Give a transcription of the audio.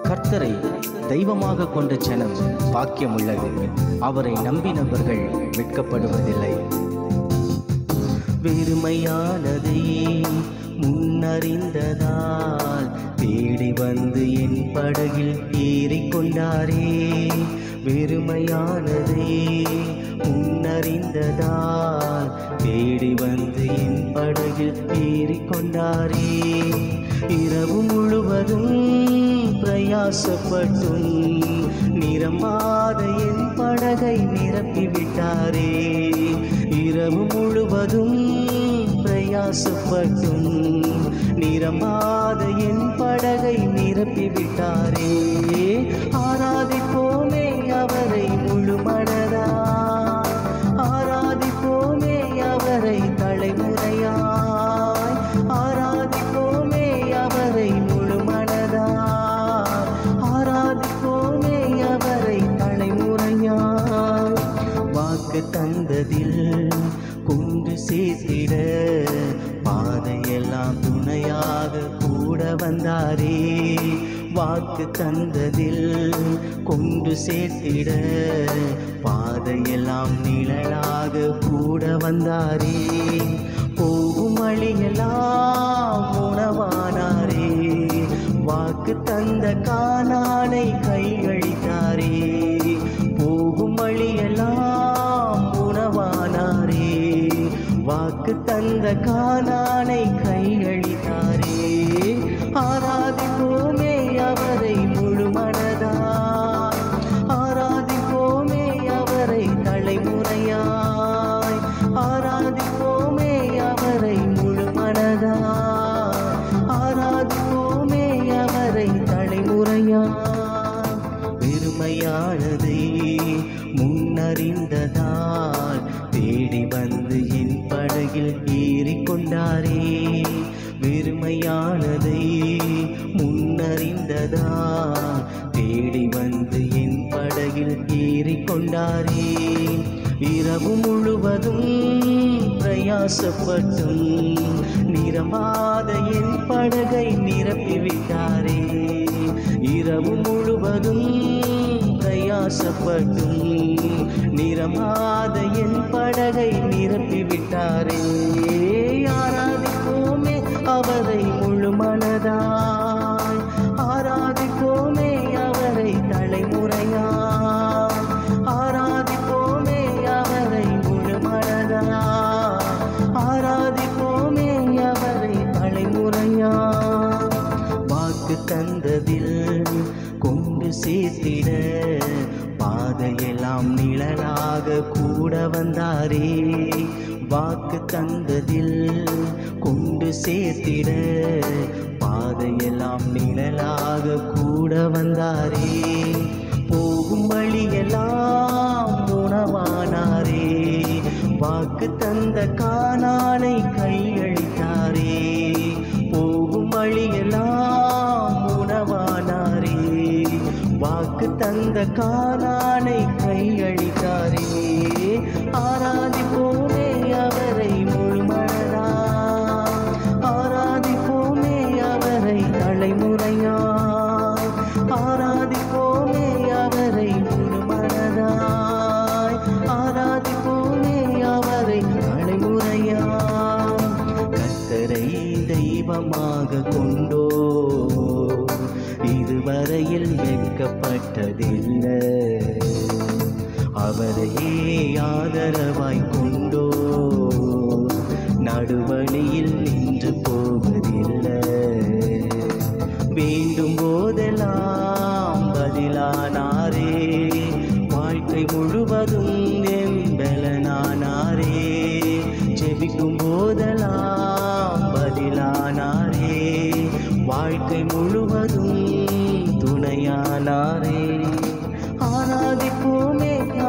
கர்த்தரை தெய்வமாக கொண்ட ஜனம் பாக்கியம் உள்ளது அவரை நம்பினவர்கள் வெட்கப்படுவதில்லை வெறுமையானதை முன்னறிந்ததால் தேடி வந்து என் படகில் ஏறிக்கொண்டாரே வெறுமையானதை முன்னறிந்ததால் தேடி வந்து என் படகில் ஏறிக்கொண்டாரே இரவு முழுவதும் பிரயாசப்பட்டும் நிரம்பாத என் படகை நிரப்பிவிட்டாரே இரவு முழுவதும் பிரயாசப்பட்டும் நிரம்பாத என் படகை நிரப்பிவிட்டாரே ஆராதிப்போமே அவரை முழு மனதா ஆராதிப்போமே அவரை தலைமுறையாய் ஆராதிப்போமே அவரை முழு மனதா ஆராதிப்போமே அவரை தலைமுறையாய் வாக்கு தந்ததில் கொண்டு சேர்த்திட பாதையெல்லாம் துணையாக கூட வந்தாரே வாக்கு தந்ததில் கொண்டு சேர்த்திட பாதையெல்லாம் நிழலாக கூட வந்தாரே போகும் வழியெல்லாம் உணவானாரே வாக்கு தந்த காணானை கையளித்தாரே போகும் வழியெல்லாம் உணவானாரே வாக்கு தந்த காணானை கையளித்தாரே ஆராதிப்போமே அவரை முழு மனதா ஆராதிப்போமே அவரை தலைமுறையாய் ஆராதிப்போமே அவரை முழு மனதா ஆராதிப்போமே அவரை தலைமுறையாய் பெருமையானதை முன்னறிந்ததால் தேடி வந்து என் படகில் ஏறிக்கொண்டாரே வெறுமையானதை முன்னறிந்ததால் தேடி வந்து என் படகில் ஏறிக்கொண்டாரே இரவு முழுவதும் பிரயாசப்பட்டும் நிரம்பாத என் படகை நிரப்பிவிட்டாரே இரவு முழுவதும் பிரயாசப்பட்டும் நிரமாத என் படகை நிரப்பிவிட்டாரே ஆராதிப்போமே அவரை முழு மனதாய் ஆராதிப்போமே அவரை தலைமுறையாய் ஆராதிப்போமே அவரை முழு மனதாய் ஆராதிப்போமே அவரை தலைமுறையாய் வாக்கு தந்ததில் கொண்டு சேர்த்திட பாதையெல்லாம் நிழலாக கூட வந்தாரே வாக்கு தந்ததில் கொண்டு சேர்த்திட பாதையெல்லாம் நிழலாக கூட வந்தாரே போகும் வழியெல்லாம் உணவானாரே வாக்கு தந்த காணானை கையளித்தாரே போகும் வழியெல்லாம் உணவானாரே வாக்கு தந்த காணானை கையளித்தாரே ஆராதிப்போமே அவரை முழு மனதா ஆராதிப்போமே அவரை தலைமுறையாய் ஆராதிப்போமே அவரை முழு மனதாய் ஆராதிப்போமே அவரை தலைமுறையாய் கத்தரை தெய்வமாக கொண்டோ இதுவரையில் வெட்கப்பட்டதில்லை அவரையே ஆதரவாய் கொண்டோ நடுவழியில் நின்று போவதில்லை வேண்டும் போதெல்லாம் பதிலானாரே வாழ்க்கை முழுவதும் எம்பலனானாரே ஜெபிக்கும் போதெல்லாம் பதிலானாரே வாழ்க்கை முழுவதும் துணையானாரே ஆராதிப்போமே